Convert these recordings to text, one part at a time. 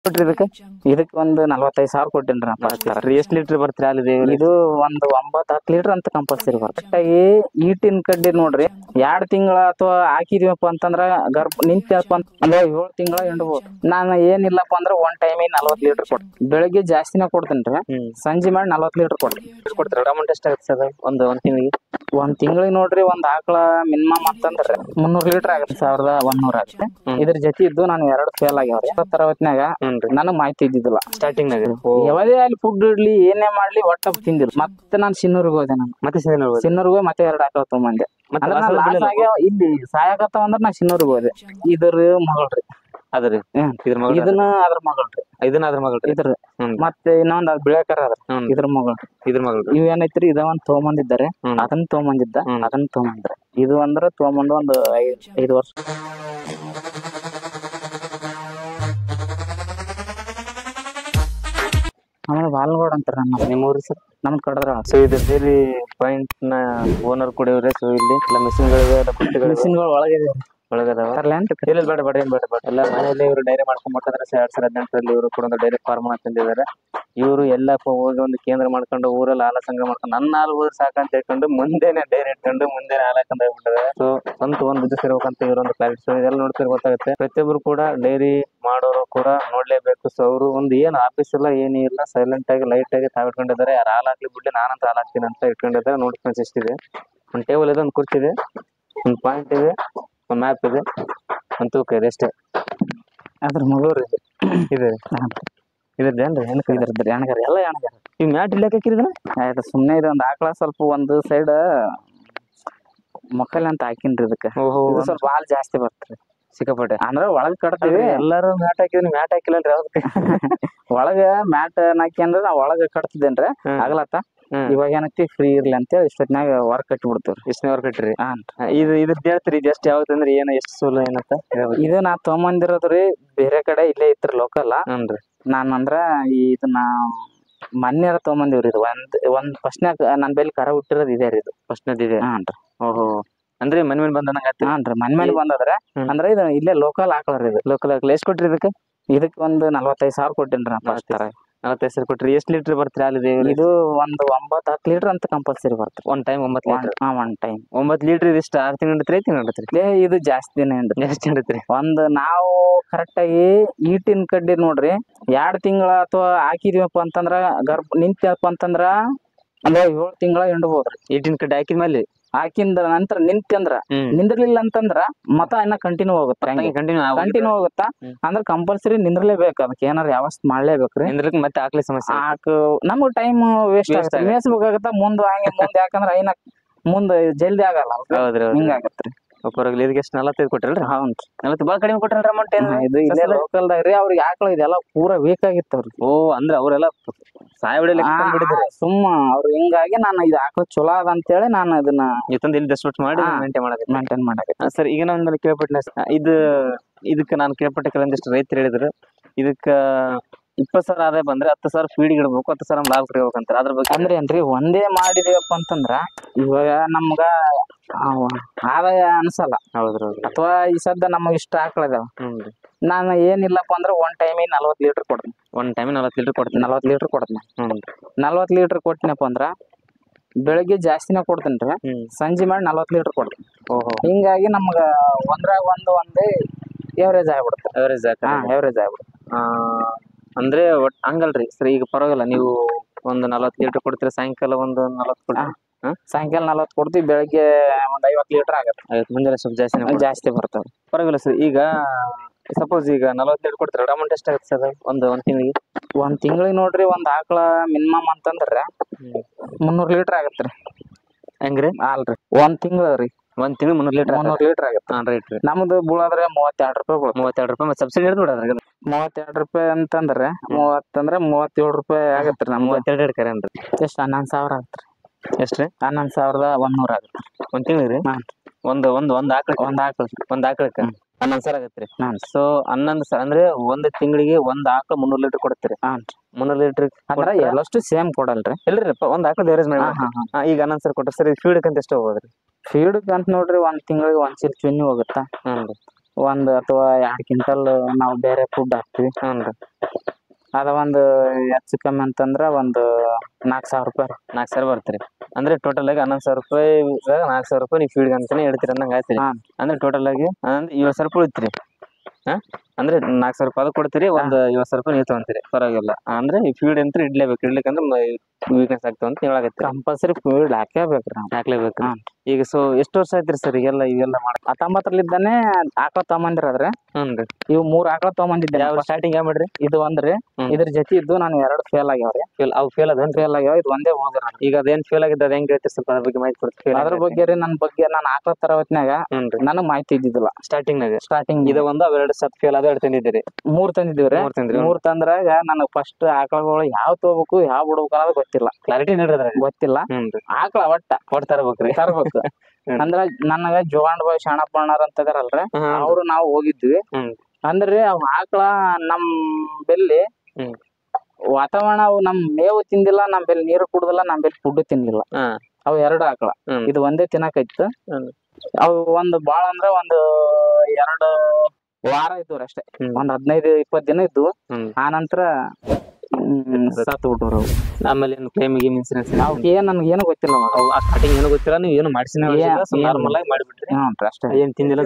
ಕೊಟ್ರಿ ಇದಕ್ಕೆ ಇದಕ್ಕೆ ಒಂದು ನಲ್ವತ್ತೈದು ಸಾವಿರ ಕೊಟ್ಟಿನ್ರಿ ಎಷ್ಟ್ ಲೀಟರ್ ಬರ್ತೀರಿ ಅಲ್ಲಿ ದೇವ್ರಿ ಇದು ಒಂದು ಒಂಬತ್ತು ಹತ್ತು ಲೀಟರ್ ಅಂತ ಕಂಪಲ್ಸರಿ ಬರುತ್ತೆ ಕರೆಕ್ಟಾಗಿ ಈಟಿನ ಕಡ್ಡಿ ನೋಡ್ರಿ ಎರಡ್ ತಿಂಗಳ ಅಥವಾ ಹಾಕಿದೀವಪ್ಪ ಅಂತಂದ್ರ ಗರ್ಭ ನಿಂತಪ್ಪ ಅಂತ ಅಂದ್ರೆ ಏಳು ತಿಂಗಳ ಎಂಡ್ಬೋದು ನಾನು ಏನಿಲ್ಲಪ್ಪ ಅಂದ್ರೆ ಒನ್ ಟೈಮಿಗೆ ನಲ್ವತ್ತು ಲೀಟರ್ ಕೊಡ್ತೀನಿ ಬೆಳಗ್ಗೆ ಜಾಸ್ತಿನೇ ಕೊಡ್ತೀನಿ ರೀ ಹ್ಮ್ ಸಂಜೆ ಮಾಡಿ ನಲ್ವತ್ತು ಲೀಟರ್ ಕೊಡ್ತೀನಿ ಎಷ್ಟ್ ಕೊಡ್ತೀರಾ ಅಮೌಂಟ್ ಎಷ್ಟಾಗುತ್ತೆ ಸರ್ ಒಂದು ಒಂದ್ ತಿಂಗಳಿಗೆ ಒಂದ್ ತಿಂಗಳಿಗೆ ನೋಡ್ರಿ ಒಂದ್ ಆಕಳ ಮಿನಿಮಮ್ ಅಂತಂದ್ರೆ ಮುನ್ನೂರ್ ಲೀಟರ್ ಆಗುತ್ತೆ ಸಾವಿರದ ಒಂದ್ನೂರ ಆಗುತ್ತೆ ಇದ್ರ ಜೊತೆ ಇದ್ದು ನಾನು ಎರಡು ಫೇಲ್ ಆಗ್ಯಾವ್ರಿ ತರವತ್ನ್ಯಾಗ ಹ್ಞೂ ನನಗ್ ಮಾಹಿತಿ ಇದ್ದಿದ್ದಿಲ್ಲ ಸ್ಟಾರ್ಟಿಂಗ್ ನಾಗ ಯಾವುದೇ ಅಲ್ಲಿ ಫುಡ್ ಇಡ್ಲಿ ಏನೇ ಮಾಡ್ಲಿ ಒಟ್ಟ ತಿಂದಿಲ್ಲ ಮತ್ತೆ ನಾನು ಸಿನ್ನೂರ್ಗೆ ಹೋದೆ ನಾನು ಮತ್ತೆ ಸಿಂಧನ ಹೋಗೋದು ಸಿನ್ನೂರ್ಗೆ ಹೋಗಿ ಮತ್ತೆ ಎರಡು ಆಕಳ ತಗೊಂಬಂದೆ ಮತ್ತೆ ಅಂದ್ರೆ ನಾನ್ ಲಾಸ್ ಲಾಸ್ ಆಗ್ಯಾವ ಇಲ್ಲಿ ಸಾಯಕತ್ತಾವ ಅಂದ್ರೆ ನಾ ಸಿನ್ನೂರ್ಗೆ ಹೋದೆ ಇದ್ರ ಮಗಳ್ರಿ ಅದ್ರಿ ಹ್ಮ್. ಇದ್ರ ಮಗಳ ಇದನ್ನ ಅದ್ರ ಮಗಳ್ರಿ ಇದನ್ನ ಅದ್ರ ಮಗಳ್ರಿ ಇದ್ರ ಹ್ಮ್. ಮತ್ತೆ ಇನ್ನೊಂದ್ ಅದ್ ಬೆಳೆಕರ ಅದ್ರ ಹ್ಮ್. ಇದ್ರ ಮಗಳ್ರಿ ಇದ್ರ ಮಗಳ್ರಿ ಇವ್ ಏನೈತ್ರಿ ಇದ ಒಂದ್ ತಗೊಂಬಂದಿದ್ದಾರೆ ಹ್ಮ್. ಅದನ್ನ ತಗೊಂಬಂದಿದ್ದ ಹ್ಮ್. ಅದನ್ನ ತಗೊಂಬಂದ್ರ ಇದು ಅಂದ್ರ ತಗೊಂಬಂದು ಒಂದು ಐ- ಐದು ವರ್ಷ ಆಮೇಲೆ ಬಾಲ್ಗೋಡ್ ಅಂತಾರ ನಮ್ಮ ನಿಮ್ಮ ಊರು ಸರ್ ನಮ್ದ್ ಕಡದ್ರ ಸೊ ಇದು ಡೈರಿ ಪಾಯಿಂಟ್ ನ ಓನರ್ ಕೂಡ ಇವ್ರೆ ಸೊ ಇಲ್ಲಿ ಎಲ್ಲ ಮಿಷಿನ್ಗಳಿವೆ ಎಲ್ಲ ಕುಟ್ಟಿಗಳಿವೆ ಮಿಷಿನ್ಗಳು ಒಳಗಿದೆ ಒಳಗದಾವ ತರ್ಲೇನ್ರಿ ಇಲ್ಲ ಬೇಡ ಬೇಡ ಏನ್ ಬೇಡ ಬೇಡ ಎಲ್ಲ ಮನೆಯಲ್ಲಿ ಇವರು ಡೈರಿ ಮಾಡ್ಕೊಂಡ್ಬಿಟ್ಟಂದ್ರೆ ಎರಡ್ ಸಾವಿರದ ಹದಿನೆಂಟರಲ್ಲಿ ಇವರು ಕೂಡ ಒಂದು ಡೈರಿ ಫಾರ್ಮ್ ತಂದಿದ್ದಾರೆ ಇವರು ಎಲ್ಲಪ್ಪ ಹೋಗಿ ಒಂದು ಕೇಂದ್ರ ಮಾಡ್ಕೊಂಡು ಊರಲ್ಲಿ ಹಾಲ ಸಂಗ್ರಹ ಮಾಡ್ಕೊಂಡು ನನ್ನ ಹಾಲು ಹೋದ್ರೆ ಸಾಕಂತ ಹೇಳ್ಕೊಂಡು ಮುಂದೆನೆ ಡೈರಿ ಇಟ್ಕೊಂಡು ಮುಂದೆನೆ ಹಾಲು ಹಾಕೊಂಡು ಹೋಗ್ಬಿಟ್ಟಿದ್ದಾರೆ ಸೊ ಸ್ವಂತ ಒಂದು ಬಿಸ್ನೆಸ್ ಇರ್ಬೇಕಂತ ಇವರೊಂದು ಕ್ಲಾರಿಟಿ ಸೊ ಇದೆಲ್ಲ ನೋಡ್ತಿರ್ ಗೊತ್ತಾಗುತ್ತೆ ಪ್ರತಿಯೊಬ್ರು ಕೂಡ ಡೈರಿ ಮಾಡೋರು ಕೂಡ ನೋಡ್ಲೇಬೇಕು ಸೊ ಅವರು ಒಂದು ಏನು ಆಫೀಸ್ ಇಲ್ಲ ಏನೂ ಇಲ್ಲ ಸೈಲೆಂಟ್ ಆಗಿ ಲೈಟ್ ಆಗಿ ತಾವ್ ಇಟ್ಕೊಂಡಿದ್ದಾರೆ ಯಾರು ಹಾಲು ಹಾಕ್ಲಿ ಬಿಡ್ಲಿ ನಾನಂತ ಹಾಲು ಹಾಕ್ತೀನಿ ಅಂತ ಇಟ್ಕೊಂಡಿದ್ದಾರೆ ನೋಡಿ ಫ್ರೆಂಡ್ಸ್ ಇಷ್ಟಿದೆ ಒಂದು ಟೇಬಲ್ ಇದೆ ಒಂದು ಕುರ್ಚಿ ಇದೆ ಒಂದು ಪಾಯಿಂಟ್ ಇದೆ ಒಂದು ಮ್ಯಾಪ್ ಇದೆ ಒಂದು ತೂಕ ಇದೆ ಅಷ್ಟೇ ಅದ್ರ ಮಗವ್ರಿ ಇದು ಇದೆ ಇದ್ರದ್ದೇನ್ರಿ ಏನಕ್ಕೆ ಇದ್ರದ್ರಿ ಎಣಗಾರ ಎಲ್ಲ ಎಣಗಾರ ಈ ಮ್ಯಾಟ್ ಇಲ್ಲಕ್ಕೆ ಹಾಕಿರಿದ್ರ ಆಯ್ತು ಸುಮ್ನೆ ಇದು ಒಂದ್ ಆಕಳ ಸ್ವಲ್ಪ ಒಂದು ಸೈಡ್ ಮೊಕ್ಕಲ್ ಅಂತ ಹಾಕಿನ್ರಿ ಇದಕ್ಕೆ ಓಹೋ ಇದು ಸ್ವಲ್ಪ ಹಾಲ್ ಜಾಸ್ತಿ ಬರ್ತ್ರಿ ಸಿಕ್ಕಾಪಟ್ಟೆ ಅಂದ್ರ ಒಳಗ್ ಕಟ್ತೀವಿ ಎಲ್ಲಾರು ಮ್ಯಾಟ್ ಹಾಕಿದ್ರೆ ಮ್ಯಾಟ್ ಹಾಕಿಲ್ಲಲ್ರಿ ಅದಕ್ಕೆ ಒಳಗ ಮ್ಯಾಟ್ ಹಾಕ್ಯಂದ್ರ ನಾ ಒಳಗ ಕಟ್ತಿದ್ದೇನ್ರಿ ಹ್ಮ್. ಆಗ್ಲತ್ತ ಹ್ಮ್. ಇವಾಗ ಏನೈತಿ ಫ್ರೀ ಇರ್ಲಿ ಅಂತೇಳಿ ಇಷ್ಟೊತ್ನಾಗ ವರ್ಕ್ ಕಟ್ಟಿ ಬಿಡ್ತೀವ್ರಿ ಎಷ್ಟನೇ ವರ್ಕ್ ಇಟ್ರಿ ಹಾನ್ ಇದು ಇದ್ರದ್ದು ಹೇಳ್ತೀರಿ ಇದು ಎಷ್ಟು ಯಾವ್ದು ಅಂದ್ರೆ ಏನು ಎಷ್ಟು ಸೋಲು ಏನಂತ ಹೇಳ್ಬೇಕು. ಇದು ನಾ ತೊಗೊಂಬಂದಿರೋದ್ರಿ ಬೇರೆ ಕಡೆ ಇಲ್ಲೇ ಇತ್ರಿ ಲೋಕಲ್ ಹ್ಞೂನ್ರಿ ನಾನ್ ಅಂದ್ರ ಈ ಇದನ್ನ ಮೊನ್ನೆರ ತೊಗೊಂಬಂದಿವ್ರಿ ಇದು ಒಂದ್ ಒಂದ್ ಫಸ್ಟ್ನ್ಯಾಗ ನನ್ ಬೈಲಿ ಕರ ಹುಟ್ಟಿರೋದು ಇದೆ ರೀ ಇದು ಫಸ್ಟ್ನದ್ದು ಇದೆ ಹಾನ್ರಿ ಓಹೋ ಅಂದ್ರೆ ಮನೆ ಮೇಲೆ ಬಂದಂಗ ಆಯ್ತು ಹಾನ್ರಿ ಮನ್ ಮೇಲೆ ಬಂದದ್ರ ಹ್ಮ್. ಅಂದ್ರ ಇದು ಇಲ್ಲೇ ಲೋಕಲ್ ಹಾಕಲ್ರಿ ಇದು ಲೋಕಲ್ ಹಾಕಲ್ ಎಷ್ಟು ಕೊಟ್ರಿ ಇದಕ್ಕೆ ಇದಕ್ ಒಂದು ನಲ್ವತ್ತೈದು ಸಾವಿರ ಕೊಟ್ಟಿನ್ರಿ ನಾ ಫಸ್ಟ್ ತರ ನಲವತ್ತೈದು ಸಾವಿರ ಕೊಟ್ರಿ ಎಷ್ಟು ಲೀಟರ್ ಬರ್ತೀರಿ ಅಲ್ಲಿ ದೇವ್ರಿ ಇದು ಒಂದು ಒಂಬತ್ತು ಹತ್ತು ಲೀಟರ್ ಅಂತ ಕಂಪಲ್ಸರಿ ಬರ್ತದೆ ಒನ್ ಟೈಮ್ ಒಂಬತ್ತು ಲೀಟರ್ ಹಾ ಒನ್ ಟೈಮ್ ಒಂಬತ್ತು ಲೀಟರ್ ಇದಿಷ್ಟು ಆರು ತಿಂಗಳು ಹಿಡಿತ್ರಿ ಐದು ತಿಂಗಳು ಹಿಡಿತ್ರಿ ಇದು ಜಾಸ್ತಿನೇ ಏನ್ರಿ ಎಷ್ಟು ಹಿಡಿತ್ರಿ ಒಂದ್ ನಾವು ಕರೆಕ್ಟ್ ಆಗಿ ಈಟಿನ ಕಡ್ಡಿ ನೋಡ್ರಿ ಎರಡ್ ತಿಂಗಳ ಅಥವಾ ಹಾಕಿದೀವಪ್ಪ ಅಂತಂದ್ರ ಗರ್ಭ ನಿಂತಪ್ಪ ಅಂತಂದ್ರ ಅಂದ್ರೆ ಏಳು ತಿಂಗಳ ಎಂಡ್ಬೋದ್ರಿ ಏಟಿನ್ ಕಡೆ ಹಾಕಿದ ಮೇಲೆ ಹಾಕಿಂದ ನಂತರ ನಿಂತಂದ್ರ ಹ್ಮ್ ನಿಂದಿರ್ಲಿಲ್ಲ ಅಂತಂದ್ರ ಮತ ಇನ್ನ ಕಂಟಿನ್ಯೂ ಹೋಗುತ್ತೆ ಕಂಟಿನ್ಯೂ ಕಂಟಿನ್ಯೂ ಹೋಗುತ್ತಾ ಹ್ಮ್. ಅಂದ್ರ ಕಂಪಲ್ಸರಿ ನಿಂದ್ರಲೇಬೇಕು ಅದಕ್ಕೆ ಏನಾರ ವ್ಯವಸ್ಥೆ ಮಾಡ್ಲೇಬೇಕ್ರಿ ನಿಂದ್ರಕ್ ಮತ್ತೆ ಆಕ್ಲಿ ಸಮಸ್ಯೆ ಆಕ ನಮ್ಗೆ ಟೈಮ್ ವೇಸ್ಟ್ Waste ಆಗುತ್ತೆ ಆಗತ್ತೆ. ಮೇಯಿಸ್ಬೇಕಾಗತ್ತ ಮುಂದೆ ಹಂಗೆ ಮುಂದೆ ಯಾಕಂದ್ರ ಐನ ಮುಂದೆ ಜಲ್ದಿ ಆಗಲ್ಲ ಅಲ್ರಿ? ಹೌದ್ರಿ ಹೌದ್ರಿ ಹಿಂಗಾಗತ್ರಿ ಪರವಾಗಿಲ್ಲ ಇದಕ್ಕೆ ಎಷ್ಟು ನಲವತ್ತೈದು ಕೊಟ್ರಲ್ರಿ ಹೌನ್ರಿ ನಲವತ್ತು ಭಾಳ ಕಡಿಮೆ ಕೊಟ್ರಲ್ರಿ ಅಮೌಂಟ್ ಏನು ಇದು ಇಲ್ಲೇ ಲೋಕಲ್ದಾಗ ರೀ ಅವ್ರಿಗೆ ಆಕಳ ಇದೆಲ್ಲ ಪೂರಾ ವೀಕ್ ಆಗಿತ್ತು ಅವ್ರಿಗೆ ಓ ಅಂದ್ರೆ ಅವರೆಲ್ಲ ಸಾಯ ಬಿಡಲಿ ಬಿಡಿದ್ರಿ ಸುಮ್ಮ ಅವ್ರು ಹಿಂಗಾಗಿ ನಾನು ಇದು ಆಕಳ ಚಲೋ ಅದ ಅಂತೇಳಿ ನಾನು ಇದನ್ನ ಇವತ್ತೊಂದು ಇಲ್ಲಿ ದಸ್ಟ್ ಮಾಡಿ ಹಾ. ಮೇಂಟೈನ್ ಮಾಡಕ್ಕೆ ಮೇಂಟೈನ್ ಮಾಡಕ್ಕೆ ಸರ್ ಈಗ ನಾನು ಕೇಳ್ಪಟ್ಟೆ ಇದು ಇದಕ್ಕೆ ನಾನು ಕೇಳ್ಪಟ್ಟ ಕೆಲವೊಂದಿಷ್ಟು ರೈತರು ಹೇಳಿದ್ರು ಇದಕ್ಕ ಇಪ್ಪತ್ತು ಸಾವಿರ ಆದಾಯ ಬಂದ್ರೆ ಹತ್ತು ಸಾವಿರ ಫೀಡ್ ಇಡ್ಬೇಕು ಹತ್ತು ಸಾವಿರ ಲಾಭ ಕಡಿಬೇಕು ಅಂತಾರೆ ಅದ್ರ ಬಗ್ಗೆ ಅಂದ್ರೆ ಏನ್ರಿ ಒಂದೇ ಮಾಡಿದೀವಪ್ಪ ಅಂತಂದ್ರ ಇವಾಗ ನಮ್ಗ ಅವ ಆದಾಯ ಅನ್ಸಲ್ಲ ಹೌದ್ರಿ ಹೌದ್ರಿ ಅಥವಾ ಈ ಸದ್ದ ನಮಗ್ ಇಷ್ಟ ಆಕಳದಾವ ಹ್ಞೂ ರೀ ನಾನು ಏನಿಲ್ಲಪ್ಪ ಅಂದ್ರೆ ಒನ್ ಟೈಮಿಗೆ ನಲ್ವತ್ತು ಲೀಟರ್ ಕೊಡ್ತೀನಿ ಒಂದು ಟೈಮ್ ನಲವತ್ತು ಲೀಟರ್ ಕೊಡ್ತೀನಿ ನಲ್ವತ್ತು ಲೀಟರ್ ಕೊಡ್ತೀನಿ ಹ್ಞೂ ನಲ್ವತ್ತು ಲೀಟರ್ ಕೊಟ್ಟಿನಪ್ಪ ಅಂದ್ರ ಬೆಳಗ್ಗೆ ಜಾಸ್ತಿನೇ ಕೊಡ್ತೀನಿ ರೀ ಹ್ಞೂ ಸಂಜೆ ಮಾಡಿ ನಲ್ವತ್ತು ಲೀಟರ್ ಕೊಡ್ತೀನಿ ಓಹೋ ಹಿಂಗಾಗಿ ನಮ್ಗ ಒಂದ್ರಾಗ ಒಂದು ಒಂದೇ ಎವರೇಜ್ ಆಗ್ಬಿಡುತ್ತೆ ಅವರೇಜ್ ಹಾ ಎವರೇಜ್ ಆಗ್ಬಿಡುತ್ತೆ ಅಂದ್ರೆ ಒಟ್ ಹಂಗಲ್ರಿ ಸರ್ ಈಗ ಪರವಾಗಿಲ್ಲ ನೀವು ಒಂದು ನಲವತ್ತು ಲೀಟರ್ ಕೊಡ್ತೀರಾ ಸಾಯಂಕಾಲ ಒಂದು ನಲವತ್ತು ಕೊಡ್ತೀರಾ ಸಾಯಂಕಾಲ ನಲ್ವತ್ತು ಕೊಡ್ತೀವಿ ಬೆಳಗ್ಗೆ ಒಂದ್ ಐವತ್ತು ಲೀಟರ್ ಆಗತ್ತೆ ಐವತ್ತು ಮುಂಜಾನೆ ಸ್ವಲ್ಪ ಜಾಸ್ತಿನೇ ಜಾಸ್ತಿ ಬರ್ತವೆ ಪರವಾಗಿಲ್ಲ ಸರ್ ಈಗ ಸಪೋಸ್ ಈಗ ನಲವತ್ತು ಲೀಟರ್ ಕೊಡ್ತೀರಾ ಅಮೌಂಟ್ ಎಷ್ಟಾಗುತ್ತೆ ಸರ್ ಒಂದು ಒಂದು ತಿಂಗಳಿಗೆ ಒಂದ್ ತಿಂಗಳಿಗೆ ನೋಡ್ರಿ ಒಂದ್ ಆಕಳ ಮಿನಿಮಮ್ ಅಂತಂದ್ರ ಮುನ್ನೂರ್ ಲೀಟರ್ ಆಗತ್ರಿ ಹೆಂಗ್ರಿ ಅಲ್ರಿ ಒಂದ್ ತಿಂಗಳ ರೀ ಒಂದ್ ತಿಂಗಳು ಮುನ್ನೂರು ಲೀಟರ್ ಮುನ್ನೂರ್ ಲೀಟರ್ ಆಗತ್ತೆ ಹಾಂ ರೈಟ್ ರೀ ನಮ್ದು ಬೀಳಾದ್ರೆ ಮೂವತ್ತೆರಡು ರೂಪಾಯಿ ಬೀಳುತ್ತೆ ಮೂವತ್ತೆರಡು ರೂಪಾಯಿ ಮತ್ತೆ ಸಬ್ಸಿಡಿ ಹಿಡಿದು ಬಿಡೋದ್ರಿ ಮೂವತ್ತೆರಡು ರೂಪಾಯಿ ಅಂತಂದ್ರೆ ಮೂವತ್ತಂದ್ರೆ ಮೂವತ್ತೇಳು ರೂಪಾಯಿ ಆಗತ್ರಿ ನಮ್ದು ಮೂವತ್ತೆರಡು ಹಿಡ್ಕರೆ ಅನ್ರಿ ಎಷ್ಟು ಹನ್ನೊಂದು ಸಾವಿರ ಆಗತ್ರಿ ಎಷ್ಟು ರೀ ಹನ್ನೊಂದು ಸಾವಿರದ ಒಂದೂರ ಆಗತ್ತೆ ಒಂದು ತಿಂಗಳಿಗೆ ರೀ ಹಾಂ ಒಂದು ಒಂದು ಒಂದು ಆಕಳ ಒಂದ್ ಆಕಳ ಒಂದು ಆಕಳಕ್ಕೆ ಹನ್ನೊಂದು ಸಾವಿರ ಆಗತ್ತೆ ರೀ ಹಾಂ ಸೊ ಹನ್ನೊಂದು ಸಾವಿರ ಅಂದ್ರೆ ಒಂದು ತಿಂಗಳಿಗೆ ಒಂದು ಆಕಳ ಮುನ್ನೂರು ಲೀಟರ್ ಕೊಡ್ತೀರಿ ಹಾಂ ಮುನ್ನೂರು ಲೀಟರ್ ಅಂದ್ರೆ ಎಲ್ಲಷ್ಟು ಸೇಮ್ ಕೊಡಲ್ರಿ ಇಲ್ರಿ ಒಂದು ಆಕಳ ಎವರೇಜ್ ಮಾಡಿ ಹಾ ಹಾ ಹಾ ಹಾ, ಈಗ ಹನ್ನೊಂದು ಸಾವಿರ ಕೊಟ್ಟರೆ ಸರ್ ಫೀಡ್ ಅಂತ ಎಷ್ಟು ಹೋಗೋದ್ರಿ ಫೀಡ್ ಅಂತ ನೋಡ್ರಿ ಒಂದ್ ತಿಂಗಳಿಗೆ ಒಂದ್ ಚೀಲ ಚುನ್ನಿ ಹೋಗುತ್ತಾ ಹ್ಞೂ ರೀ ಒಂದ್ ಅಥವಾ ಎರಡ್ ಕ್ವಿಂಟಲ್ ನಾವು ಬೇರೆ ಫುಡ್ ಹಾಕ್ತಿವಿ ಹ್ಞೂ ಅದ ಒಂದು ಹೆಚ್ಚು ಕಮ್ಮಿ ಅಂತಂದ್ರ ಒಂದು ನಾಲ್ಕ್ ಸಾವಿರ ರೂಪಾಯಿ ರೀ. ನಾಲ್ಕು ಸಾವಿರ ಬರ್ತೀರಿ ಅಂದ್ರೆ ಟೋಟಲ್ ಆಗಿ ಹನ್ನೊಂದು ಸಾವಿರ ರೂಪಾಯಿ ನಾಲ್ಕು ಸಾವಿರ ರೂಪಾಯಿ ನೀವು ಫೀಡ್ ಅಂತಾನೆ ಇಡ್ತೀರಿ ಅನ್ನಂಗೆ ಆಯ್ತು ಹಾ. ಅಂದ್ರೆ ಟೋಟಲ್ ಆಗಿ ಅಂದ್ರೆ ಏಳು ಸಾವಿರ ರೂಪಾಯಿ ಉಳಿತ್ರಿ ಹಾ ಅಂದ್ರೆ ನಾಲ್ಕು ಸಾವಿರ ರೂಪಾಯಿ ಅದು ಕೊಡ್ತೀರಿ ಒಂದು ಏಳು ಸಾವಿರ ರೂಪಾಯಿ ನೀವು ತಗೊಂತೀರಿ ಪರವಾಗಿಲ್ಲ ಅಂದ್ರೆ ಈ ಫೀಡ್ ಅಂತ ಇಡ್ಲೇಬೇಕು ಇಡ್ಲಿಕ್ಕಂದ್ರೆ ವೀಕ್ನೆಸ್ ಆಗ್ತಾವ ಅಂತ ಹೇಳಾಗತ್ತೆ ಕಂಪಲ್ಸರಿ ಫುಡ್ ಹಾಕೇಬೇಕ್ರಿ ನಾವು ಹಾಕ್ಲೇಬೇಕು ಹಾ. ಈಗ ಸೊ ಎಷ್ಟು ವರ್ಷ ಆಯ್ತ್ರಿ ಸರ್ ಈಗೆಲ್ಲ ಇವೆಲ್ಲ ಮಾಡಿ ಹತ್ತೊಂಬತ್ತರಲ್ಲಿದ್ದಾನೆ ಆಕಳ ತಗೊಂಬಂದಿರದ್ರಿ ಹ್ಞೂ ರೀ ಇವು ಮೂರ್ ಆಕಳ ತಗೊಂಬಂದಿದ್ದೆ ಯಾವ ಸ್ಟಾರ್ಟಿಂಗ್ ಯಾವ ಮಾಡ್ರಿ ಇದು ಒಂದ್ರಿ ಹ್ಮ್. ಇದ್ರ ಜೊತೆ ಇದ್ದು ನಾನು ಎರಡು ಫೇಲ್ ಆಗ್ಯಾವ್ರಿ ಫೇಲ್ ಅವು ಫೇಲ್ ಅದೇನ್ರಿ ಫೇಲ್ ಆಗ್ಯಾವ ಇದು ಒಂದೇ ಹೋದ್ರ ಈಗ ಅದೇನ್ ಫೇಲ್ ಆಗಿದ್ದ ಅದ ಹೆಂಗ್ ಹೇಳ್ತೀರಿ ಸ್ವಲ್ಪ ಅದ್ರ ಬಗ್ಗೆ ಮಾಹಿತಿ ಕೊಡ್ತೀವಿ ಅದ್ರ ಬಗ್ಗೆ ರೀ ನನ್ ಬಗ್ಗೆ ನಾನು ಆಕಳ ತರ ಹೊತ್ನ್ಯಾಗ ಹ್ಞೂ ರೀ ನನಗ್ ಮಾಹಿತಿ ಇದ್ದಿದ್ದಿಲ್ಲ ಸ್ಟಾರ್ಟಿಂಗ್ ನಾಗ ಸ್ಟಾರ್ಟಿಂಗ್ ಇದು ಒಂದು ಅವೆರಡು ಸತ್ ಫೇಲ್ ಅದ ಎರಡು ತಂದಿದ್ದೀರಿ ಮೂರ್ ತಂದಿದ್ದೀವ್ರಿ ಮೂರ್ ತಂದ್ರಿ ಮೂರ್ ತಂದ್ರಾಗ ನನಗ್ ಫಸ್ಟ್ ಆಕಳಗಳು ಯಾವ ತಗೋಬೇಕು ಯಾವ ಬಿಡ್ಬೇಕು ಅನ್ನೋದು ಗೊತ್ತಿಲ್ಲ ಕ್ಲಾರಿಟಿ ನೀಡ್ರಿ ಅದ್ರಾಗ ಗೊತ್ತಿಲ್ಲ ಹ್ಞೂ ರೀ ಆಕಳ ಒಟ್ಟ ಒಟ್ಟು ತರಬೇಕ್ರಿ ತರ್ಬೇಕು ಹ್ಮ್. ಅಂದ್ರ ನನಗ ಜೋಗಾಂಡ್ ಬಾಯ್ ಶಾಣಪ್ಪಣ್ಣರ್ ಅಂತ ಇದಾರಲ್ರಿ ಅವ್ರು ನಾವು ಹೋಗಿದ್ವಿ ಹ್ಮ್. ಅಂದ್ರೆ ಅವ್ ಆಕಳ ನಮ್ ಬೆಲ್ಲಿ ಹ್ಮ್. ವಾತಾವರಣ ಅವು ನಮ್ ಮೇವು ತಿಂದಿಲ್ಲ ನಮ್ ಬೆಲ್ಲಿ ನೀರು ಕುಡ್ದಿಲ್ಲ ನಮ್ ಬೆಲ್ಲಿ ಫುಡ್ ತಿನ್ಲಿಲ್ಲ ಹಾ. ಅವು ಎರಡು ಆಕಳ ಹ್ಮ್. ಇದು ಒಂದೇ ತಿನ್ನಕೈತ್ತು ಹ್ಮ್. ಅವು ಒಂದು ಬಾಳ ಅಂದ್ರ ಒಂದು ಎರಡು ವಾರ ಇದ್ವು ಅಷ್ಟೇ ಹ್ಮ್. ಒಂದ್ ಹದಿನೈದು ಇಪ್ಪತ್ ದಿನ ಇದ್ವು ಹ್ಮ್. ಆ ನಂತರ ಸತ್ ಬಿಟ್ರು ಅವು ಆಮೇಲೆ ಏನು ಕ್ಲೇಮ್ ಗೇಮ್ ಇನ್ಸೂರೆನ್ಸ್ ಅವಕ್ಕೆ ಏನ್ ನನ್ಗೆ ಏನು ಗೊತ್ತಿಲ್ಲ ಅವಾಗ. ಅವು ಸ್ಟಾರ್ಟಿಂಗ್ ಏನು ಗೊತ್ತಿಲ್ಲ ನೀವು ಏನು ಮಾಡಿಸಿನ ಏನ್- ಏನ್- ನಾರ್ಮಲ್ ಆಗಿ ಮಾಡಿಬಿಟ್ರಿ ಹ್ಞೂ ಅಷ್ಟೇ ಏನ್ ತಿಂದಿಲ್ಲ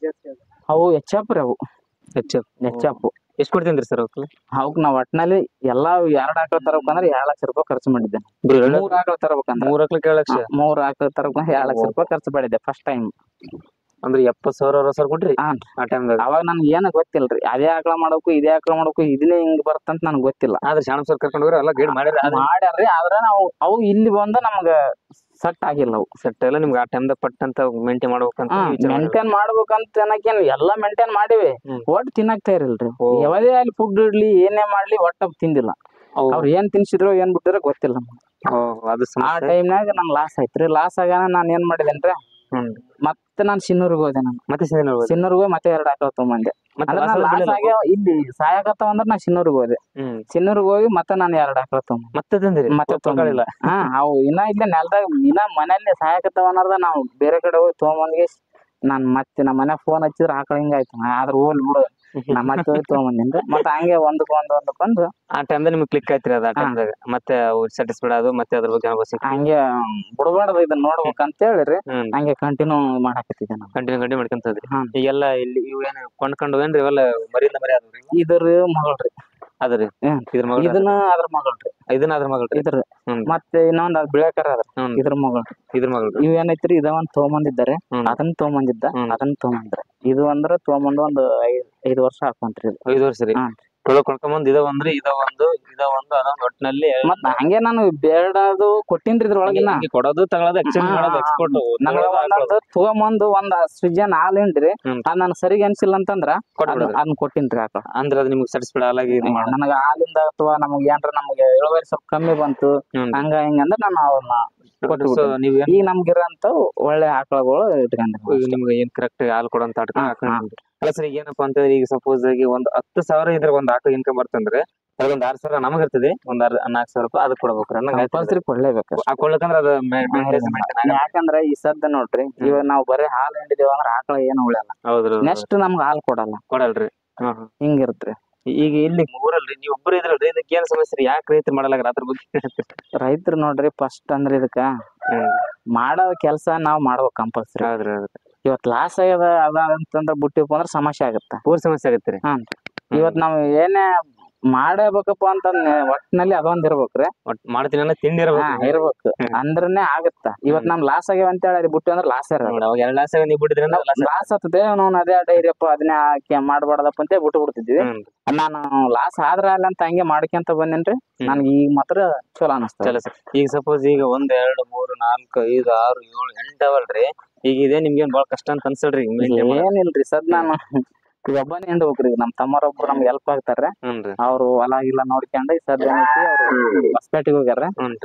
ಅವು ಎಚ್ಚಪ್ ರೀ ಅವು ಹೆಚ್ಚು ಎಚ್ಚಪ್ ಎಷ್ಟು ಕೊಡ್ತೀನಿ ಸರ್ ಅವಕ್ಕೆ ಅವಕ್ ನಾವ್ ಒಟ್ನಲ್ಲಿ ಎಲ್ಲಾ ಎರಡ್ ಆಕಳ ತರಬೇಕಂದ್ರೆ ಎರಡ್ ಲಕ್ಷ ರೂಪಾಯಿ ಖರ್ಚು ಮಾಡಿದ್ದೆ ಮೂರ್ ಆಕಳ ತರಬೇಕಂದ್ರೆ ಮೂರ್ ಲಕ್ಷ ಏಳು ಲಕ್ಷ ಹಾ, ಮೂರ್ ಆಕಳ ತರಬೇಕಂದ್ರೆ ಎರಡ್ ಲಕ್ಷ ರೂಪಾಯಿ ಖರ್ಚು ಮಾಡಿದ್ದೆ ಫಸ್ಟ್ ಟೈಮ್ ಅಂದ್ರೆ ಎಪ್ಪತ್ ಸಾವಿರ ಅರವತ್ತು ಸಾವಿರ ಕೊಟ್ರಿ ಹಾ. ಆ ಟೈಮ್ದಾಗ ಅವಾಗ ನನ್ಗೆ ಏನು ಗೊತ್ತಿಲ್ರಿ ಅದೇ ಆಕಳ ಮಾಡಬೇಕು ಇದೇ ಆಕಳ ಮಾಡಬೇಕು ಇದನ್ನೇ ಹಿಂಗ್ ಬರ್ತಂತ ನನ್ಗೆ ಗೊತ್ತಿಲ್ಲ ಆದ್ರೆ ಶಾಣ ಸರ್ ಕರ್ಕೊಂಡು ಹೋಗ್ರಿ ಎಲ್ಲ ಗೈಡ್ ಮಾಡಿರಿ ಆದ್ರೆ ಮಾಡ್ಯಾರ್ರಿ ಆದ್ರೆ ನಾವು ಅವು ಇಲ್ಲಿ ಬಂದು ನಮ್ಗ ಸೆಟ್ ಆಗಿಲ್ಲ ಅವು ಸೆಟ್ ಎಲ್ಲ ನಿಮ್ಗೆ ಆ ಟೈಮ್ದಾಗ ಪಟ್ಟಂತ ಮೇಂಟೈನ್ ಮಾಡ್ಬೇಕಂತ ವಿಚಾರ ಮಾಡಿರಿ. ಮೇಂಟೈನ್ ಮಾಡ್ಬೇಕಂತ ಅನ್ನಕೇನ್ ಎಲ್ಲಾ ಮೇಂಟೈನ್ ಮಾಡಿವಿ ಹ್ಮ್. ಒಟ್ಟು ತಿನ್ನಕ್ತಾ ಇರಲ್ರಿ ಓ. ಯಾವುದೇ ಅಲ್ಲಿ ಫುಡ್ ಇಡ್ಲಿ ಏನೇ ಮಾಡ್ಲಿ ಒಟ್ಟ ತಿಂದಿಲ್ಲ ಅವು- ಅವ್ರು ಏನ್ ತಿನ್ಸಿದ್ರು ಏನ್ ಬಿಟ್ಟಿರೋ ಗೊತ್ತಿಲ್ಲ ನಮ್ಗೆ. ಓ, ಅದು ಆ ಸಮಸ್ಯೆ ಟೈಮ್ನಾಗ ನನ್ ಲಾಸ್ ಆಯ್ತ್ರಿ ಲಾಸ್ ಆಗಾನ ನಾನ್ ಏನ್ ಮಾಡಿದೇನ್ರಿ ಹ್ಮ್. ಮತ್ತೆ ನಾನ್ ಸಿನ್ನೂರ್ಗೆ ಹೋದೆ ನಾನು ಮತ್ತೆ ಸಿಂಧಿ ನೋಡ್ಬೋದು ಸಿನ್ನೂರ್ಗೆ ಹೋಗಿ ಮತ್ತೆ ಎರಡು ಆಕಳ ತಗೊಂಬಂದೆ ಮತ್ತೆ ಅಂದ್ರೆ ಲಾಸ್ ನಾನ್ ಲಾಸ್ ಆಗ್ಬಿಡಲ್ಲ. ಆಗ್ಯಾವ ಇಲ್ಲಿ ಸಾಯಕತ್ತಾವ ಅಂದ್ರೆ ನಾ ಸಿನ್ನೂರ್ಗೆ ಹೋದೆ ಹ್ಮ್ ಸಿನ್ನೂರ್ಗೆ ಹೋಗಿ ಮತ್ತೆ ನಾನು ಎರಡು ಆಕಳ ತಗೊಂಬ ಮತ್ತೆ ತಂದಿರಿ ಮತ್ತೆ ತಗೊಳ್ಳಿಲ್ಲ ಹಾ ಅವು ಇನ್ನ ಇಲ್ಲೇ ನೆಲದಾಗ ಇನ್ನ ಮನೆಯಲ್ಲಿ ಸಾಯಕತ್ತಾವ ಅನ್ನೋದ ನಾವು ಬೇರೆ ಕಡೆ ಹೋಗಿ ತಗೊಂಬಂದ್ಗೆ ನಾನ್ ಮತ್ತೆ ನಮ್ಮ ಮನೆ ಫೋನ್ ಹಚ್ಚಿದ್ರ ಆಕಳ ಹಿಂಗಾಯ್ತು ಆದ್ರ ಹೋಲ್ ಬಿಡು ನಾ ಮತ್ತೆ ಹೋಗಿ ತಗೊಂಬಂದಿನ್ರಿ ಮತ್ತೆ ಹಂಗೆ ಒಂದಕ್ಕೆ ಒಂದು ಒಂದಕ್ಕೊಂದು ಆ ಟೈಮ್ದಾಗ ನಿಮ್ಗೆ ಕ್ಲಿಕ್ ಆಯ್ತ್ರಿ ಅದ ಆ ಹಾ. ಟೈಮ್ದಾಗ ಮತ್ತೆ ಅವ್ರು ಸ್ಯಾಟಿಸ್ಫೈಡ್ ಅದು ಮತ್ತೆ ಅದ್ರ ಬಗ್ಗೆ ಅನುಭವ ಸಿಕ್ತು ಹಂಗೆ ಬಿಡಬಾರ್ದು ಇದನ್ನ ನೋಡ್ಬೇಕಂತ ಹೇಳಿರಿ ಹ್ಮ್ ಹಂಗೆ ಕಂಟಿನ್ಯೂ ಮಾಡಾಕತ್ತಿದ್ದೆ ನಾನು ಕಂಟಿನ್ಯೂ ಕಂಟಿನ್ಯೂ ಮಾಡ್ಕೊಂತದ್ರಿ ಹಾ. ಈಗೆಲ್ಲ ಇಲ್ಲಿ ಇವು ಏನು ಕೊಂಡ್ಕೊಂಡು ಏನ್ರಿ ಇವೆಲ್ಲ ಮರಿಯಿಂದ ಮರಿ ಅದ್ರಿ ಇದ್ರ ಮಗಳ್ರಿ ಅದ್ರಿ ಹ್ಮ್. ಇದ್ರ ಮಗಳು ಇದನ್ನ ಅದ್ರ ಮಗಳ್ರಿ ಇದನ್ನ ಅದ್ರ ಮಗಳ್ರಿ ಇದ್ರ ಹ್ಮ್. ಮತ್ತೆ ಇನ್ನೊಂದ್ ಅದ್ ಬಿಳಕರ ಅದ್ರ ಹ್ಮ್. ಇದ್ರ ಮಗಳ್ರಿ ಇದ್ರ ಮಗಳ್ರಿ ಇವ್ ಏನೈತ್ರಿ ಇದ ಒಂದ್ ತಗೊಂಬಂದಿದ್ದಾರೆ ಹ್ಮ್. ಅದನ್ನ ತಗೊಂಬಂದಿದ್ದ ಹ್ಮ್. ಅದನ್ನ ತಗೊಂಬಂದ್ರ ಇದು ಅಂದ್ರ ತಗೊಂಬಂದು ಒಂದು ಐದ್ ಐದ್ ವರ್ಷ ಹಾಕೊಂತ್ರಿ ಇದು ಐದು ವರ್ಷ ರೀ ಹಾ. ಟೊಳ್ ಕೊಂಡ್ಕೊಂಬಂದ್ ಇದ ಒಂದ್ರಿ ಇದ ಒಂದು ಇದ ಒಂದು ಅದೊಂದು ಒಟ್ಟಿನಲ್ಲಿ ಮತ್ ಹಂಗೆ ನಾನು ಬೇಡದು ಕೊಟ್ಟಿನ್ರಿ ಇದ್ರೊಳಗಿನ ಹಿಂಗೆ ಕೊಡೋದು ತಗೊಳೋದು ಎಕ್ಸ್ಚೇಂಜ್ ಹಾ, ಮಾಡೋದು ಹಾ, ಎಕ್ಸ್ಪೋರ್ಟ್ ನನಗ ಒಂದೊಂದು ತಗೊಂಬಂದು ಒಂದ್ ಸೃಜನ್ ಹಾಲಿನ್ರಿ ಹ್ಮ್. ಅದ್ ನನ್ ಸರಿಗ್ ಅನ್ಸಿಲ್ಲ ಅಂತಂದ್ರ ಕೊಟ್ಬಿಡೋದು ಅದನ್ನ ಕೊಟ್ಟಿನ್ರಿ ಆಕಳ ಅಂದ್ರೆ ಅದು ನಿಮ್ಗೆ ಸ್ಯಾಟಿಸ್ಫೈಡ್ ಆಲಾಗಿ ಇದು ಮಾಡೋದು ನನಗ ಹಾಲಿಂದ ಅಥವಾ ನಮಗ್ ಏನ್ರ ನಮ್ಗೆ ಇಳುವರಿ ಸ್ವಲ್ಪ ಕಮ್ಮಿ ಬಂತು ಹ್ಮ್. ಹಂಗ ಹಿಂಗ ಅಂದ್ರೆ ನಾನು ಅವ್ರನ್ನ ಕೊಟ್ಟು ಸೊ ನೀವ್ ಏನ್ ಈಗ ನಮ್ಗಿರಂತ ಒಳ್ಳೆ ಆಕಳಗಳು ಇಟ್ಕೊಂಡಿರಿ ಈಗ ನಿಮ್ಗೆ ಏನ್ ಕರೆಕ್ಟ್ ಹಾಲು ಕೊಡಂತ ಆಟಕ ಹಾ, ಹಾಕೊಂಡ್ರಿ ಅಲ್ಲ ಸರ್ ಈಗ ಏನಪ್ಪಾ ಅಂತಂದ್ರೆ ಈಗ ಸಪೋಸ್ ಆಗಿ ಒಂದ್ ಹತ್ತು ಸಾವಿರ ಇದ್ರ ಒಂದ್ ಆಕಳ ಇನ್ಕಮ್ ಬರ್ತಂದ್ರೆ ಅದ್ರೊಂದ್ ಆರ್ ಸಾವಿರ ನಮಗ್ ಇರ್ತದೆ ಒಂದ್ ಆರ್ ನಾಲ್ಕು ಸಾವಿರ ರೂಪಾಯಿ ಅದಕ್ಕೆ ಕೊಡ್ಬೇಕು ಅನ್ನಂಗ್ ಆಯ್ತು ಕಂಪಲ್ಸರಿ ಕೊಡ್ಲೇಬೇಕು ಹಾಕೊಳ್ಳಕಂದ್ರ ಅದು ಮೇಂಟೈನ್ ಯಾಕಂದ್ರ ಈ ಸದ್ದ ನೋಡ್ರಿ ಇವಾಗ ನಾವ್ ಬರೀ ಹಾಲು ಹಿಂಡಿದೇವ ಅಂದ್ರ ಆಕಳ ಏನು ಉಳಿಯಲ್ಲ ಹೌದ್ರಿ ನೆಕ್ಸ್ಟ್ ನಮ್ಗ್ ಹಾಲ್ ಕೊಡಲ್ಲ ಕೊಡಲ್ರಿ ಹ್ಮ್ ಹ್ಮ್. ಹಿಂಗಿರ್ತ್ರಿ ಈಗ ಇಲ್ಲಿ ಊರಲ್ಲಿ ನೀವು ಒಬ್ಬರು ಇದ್ರಲ್ರಿ ಇದಕ್ಕೆ ಏನ್ ಸಮಸ್ಯೆ ರೀ ಯಾಕೆ ರೈತರು ಮಾಡಲಾಗ್ರ ಅದ್ರ ಬಗ್ಗೆ ಹೇಳ್ತೀರಿ? ರೈತರು ನೋಡ್ರಿ ಫಸ್ಟ್ ಅಂದ್ರ ಇದಕ್ಕ ಹ್ಮ್. ಮಾಡೋ ಕೆಲ್ಸ ನಾವ್ ಮಾಡ್ಬೇಕು ಕಂಪಲ್ಸರಿ ಹೌದ್ರಿ ಹೌದ್ರಿ ಇವತ್ ಲಾಸ್ ಆಗ್ಯದ ಅದ ಅಂತಂದ್ರ ಬಿಟ್ಟಿವಪ್ಪ ಅಂದ್ರ ಸಮಸ್ಯೆ ಆಗತ್ತ ಊರ್ ಸಮಸ್ಯೆ ಆಗತ್ತೆ ರೀ ಇವತ್ ನಾವ್ ಏನೇ ಮಾಡಬೇಕಪ್ಪ ಅಂತ ಒಟ್ಟಿನಲ್ಲಿ ಅದೊಂದ್ ಇರ್ಬೇಕ್ರಿ ಒಟ್ ಮಾಡ್ತೀನಿ ಅನ್ನೋ ತಿಂಡಿ ಹಾ ಇರ್ಬೇಕು ಇರ್ಬೇಕು ಅಂದ್ರನೇ ಆಗತ್ತ ಇವತ್ ನಮ್ ಲಾಸ್ ಆಗ್ಯಾವ ಅಂತ ಹೇಳಿ ಬಿಟ್ಟು ಅಂದ್ರ ಲಾಸ್ ಇರಲ್ಲ ನೋಡಿ, ಅವಾಗ ಎರಡ್ ಲಾಸ್ ನೀವು ಬಿಟ್ಟಿದ್ರಿ ಅಂದ್ರೆ ಲಾಸ್ ಲಾಸ್ ಆಗ್ತದೆ ನಾವು ಅದೇ ಡೈರಿಯಪ್ಪ ಅದನ್ನೇ ಹಾಕಿ ಮಾಡ್ಬಾರ್ದಪ್ಪ ಅಂತ ಬಿಟ್ಟು ಬಿಡ್ತಿದ್ವಿ ಹ್ಮ್ ನಾನು ಲಾಸ್ ಆದ್ರ ಅಲ್ಲ ಅಂತ ಹಂಗೆ ಮಾಡ್ಕೊಂತ ಬಂದೇನ್ರಿ ನನ್ಗೆ ಈಗ ಮಾತ್ರ ಚಲೋ ಅನಸ್ತದ ಚಲೋ ಸರ್ ಈಗ ಸಪೋಸ್ ಈಗ ಒಂದ್ ಎರಡು ಮೂರು ನಾಲ್ಕು ಐದು ಆರು ಏಳು ಎಂಟು ಅವಲ್ರಿ ಈಗ ಇದೇ ನಿಮ್ಗೆ ಏನ್ ಬಾಳ ಕಷ್ಟ ಅಂತ ಅನ್ಸಲ್ರಿ ಈಗ maintain ಮಾಡೋದು? ಏನಿಲ್ರಿ ಸದ್ ನಾನು ಈಗ ಒಬ್ಬನೇ ಹಿಂಡ್ಬೇಕ್ರಿ ನಮ್ ತಮ್ಮರೊಬ್ರು ನಮ್ಗೆ ಹೆಲ್ಪ್ ಆಗ್ತಾರ ಹ್ಞೂನ್ರಿ ಅವ್ರು ಹೊಲ ಗಿಲ್ಲ ನೋಡ್ಕೊಂಡ್ ಈ ಸದ್ ಏನೈತಿ ಅವ್ರು ಹೊಸಪೇಟೆಗೆ ಹೋಗ್ಯಾರ ಹ್ಞೂನ್ರಿ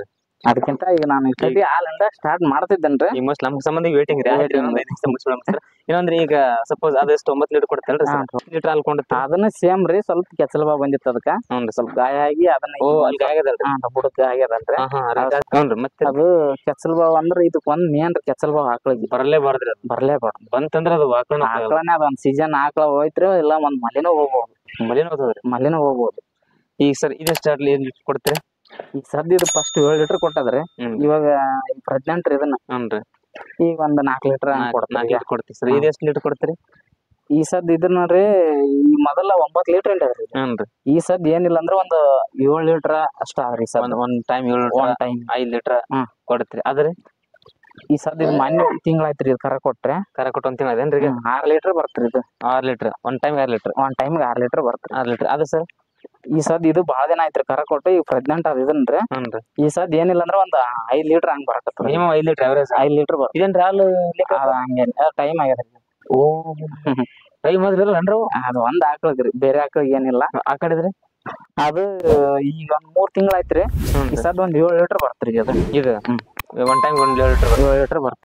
ಅದಕ್ಕಿಂತ ಈಗ ನಾನು ಈ ಸತಿ ಹಾಲಿಂದ ಸ್ಟಾರ್ಟ್ ಮಾಡ್ತಿದ್ದೇನ್ರಿ ಈ ಮೋಸ್ಟ್ ನಮ್ ಸಂಬಂಧ ವೇಟಿಂಗ್ ರೀ Waiting. ಇನ್ನೊಂದ್ ಐದ್ ನಿಮಿಷ ಮುಗಿಸ್ಬಿಡೋಣ sir. ಇನ್ನೊಂದ್ರಿ ಈಗ ಸಪೋಸ್ ಅದೆಷ್ಟು ಒಂಬತ್ತು ಲೀಟರ್ ಕೊಡ್ತೇನ್ರಿ ಹಾ. ಲೀಟರ್ ಹಾಲು ಕೊಂಡಿರ್ತಾರ ಅದನ್ನ ಸೇಮ್ ರೀ ಸ್ವಲ್ಪ ಕೆಸಲ್ ಬಾ ಬಂದಿತ್ತು ಅದಕ್ಕ ಹ್ಞೂ ಸ್ವಲ್ಪ ಗಾಯ ಆಗಿ ಅದನ್ನ ಓ ಅಲ್ಲಿ ಆಗದಲ್ರಿ ಹಾ ಬುಡಕ್ ಆಗ್ಯದಲ್ರಿ ಹಾ ಹಾ ಹ್ಞೂ ಮತ್ತೆ ಅದು ಕೆಸಲ್ ಬಾವ್ ಅಂದ್ರ ಇದಕ್ ಒಂದ್ ಮೇನ್ ರೀ ಕೆಸಲ್ ಬಾವ್ ಆಕಳಿಗೆ ಬರಲೇಬಾರ್ದ್ರಿ ಅದು ಬರ್ಲೇಬಾರ್ದು ಬಂತಂದ್ರ ಅದು ವಾಕಣ ಆಕಳನೇ ಅದ ಒಂದ್ ಸೀಸನ್ ಆಕಳ ಹೋಯ್ತ್ರಿ ಇಲ್ಲ ಒಂದ್ ಮಲಿನ ಹೋಗ್ಬೋದು ಮಲಿನ ಹೋಗ್ತದ್ರಿ ಮಲಿನ ಹೋಗ್ಬೋದು ಈಗ ಸರ್ ಇದೆಷ್ಟು ಆಡ್ಲಿ ಏನ್ ಲೀಟರ್ ಕೊಡ್ತೀರಿ ಈಗ ಸದ್ಯ ಇದು ಫಸ್ಟ್ ಏಳ್ ಲೀಟರ್ ಕೊಟ್ಟದ್ರಿ ಹ್ಮ್ ಇವಾಗ ಪ್ರೆಗ್ನೆಂಟ್ ರೀ ಇದನ್ನ ಹ್ಞೂ ಈಗ ಒಂದ್ ನಾಲ್ಕ್ ಲೀಟರ್ ನಾಲ್ಕು ಕೊಡ್ತಾರೆ ಲೀಟರ್ ಕೊಡ್ತೀವಿ ಸರ್ ಹಾ. ಇದೆಷ್ಟು ಲೀಟರ್ ಕೊಡ್ತೀರಿ ಈ ಸದ್ ಇದನ್ನ ರೀ ಈ ಮೊದಲ ಒಂಬತ್ ಲೀಟರ್ ಇಟ್ಟದ್ರಿ ಹ್ಞೂ ರೀ ಈ ಸದ್ ಏನಿಲ್ಲ ಅಂದ್ರ ಒಂದ್ ಏಳ್ ಲೀಟರ್ ಅಷ್ಟ ಆದ್ರಿ ಸದ್ ಒಂದ್ ಒಂದ್ ಟೈಮ್ ಏಳು ಒಂದ್ ಟೈಮ್ ಐದ್ ಲೀಟರ್ ಹ್ಮ್. ಕೊಡ್ತೀರಿ ಅದ್ರಿ ಈ ಸದ್ ಇದು ಮೊನ್ನೆ ತಿಂಗಳಾಯ್ತ್ರಿ ಇದು ಕರ ಕೊಟ್ರೆ ಕರ ಕೊಟ್ಟು ಒಂದ್ ತಿಂಗಳ ಅದೇನ್ರಿ ಈಗ ಹ್ಮ್, ಆರ್ ಲೀಟರ್ ಬರ್ತ್ರಿ ಇದು ಆರ್ ಲೀಟರ್ ಒಂದ್ ಟೈಮ್ ಆರ್ ಲೀಟರ್ ಒಂದ್ ಟೈಮ್ಗೆ ಆರ್ ಲೀಟರ್ ಬರ್ತ್ರಿ ಆರ್ ಲೀಟರ್ ಅದು ಸರ್ ಈ ಸದ್ ಇದು ಬಾಳ ದಿನ ಆಯ್ತ್ರಿ ಕರ ಕೊಟ್ಟು ಈಗ ಪ್ರೆಗ್ನೆಂಟ್ ಅದ ಇದನ್ರಿ ಹ್ಞೂ ರೀ ಈ ಸದ್ ಏನಿಲ್ಲ ಅಂದ್ರ ಒಂದ್ ಐದ್ ಲೀಟರ್ ಹಂಗ್ ಬರಕತ್ತದ ಮಿನಿಮಮ್ ಐದ್ ಲೀಟರ್ ಅವರೇಜ್ ಐದ್ ಲೀಟರ್ ಬರ್ತದೆ ಇದೇನ್ರಿ ಹಾಲು ಹಂಗೇನ್ ಟೈಮ್ ಆಗ್ಯದ ಓ ಟೈಮ್ ಆದ್ರಲ್ಲ ಅನ್ರಿ ಅವು? ಅದು ಒಂದ್ ಆಕಳಗ್ರಿ ಬೇರೆ ಆಕಳಿಗೆ ಏನಿಲ್ಲ ಆ ಕಡೆದ್ರಿ ಅದು ಈಗ ಒಂದ್ ಮೂರ್ ತಿಂಗಳ ಆಯ್ತ್ರಿ ಹ್ಞೂ ಈ ಸದ್ ಒಂದ್ ಏಳ್ ಲೀಟರ್ ಬರ್ತ್ರಿ ಅದು ಇದು ಹ್ಮ್. ಒನ್ ಟೈಮ್ ಒಂದ್ ಲೀಟರ್ ಏಳ್ ಲೀಟರ್ ಬರ್ತದೆ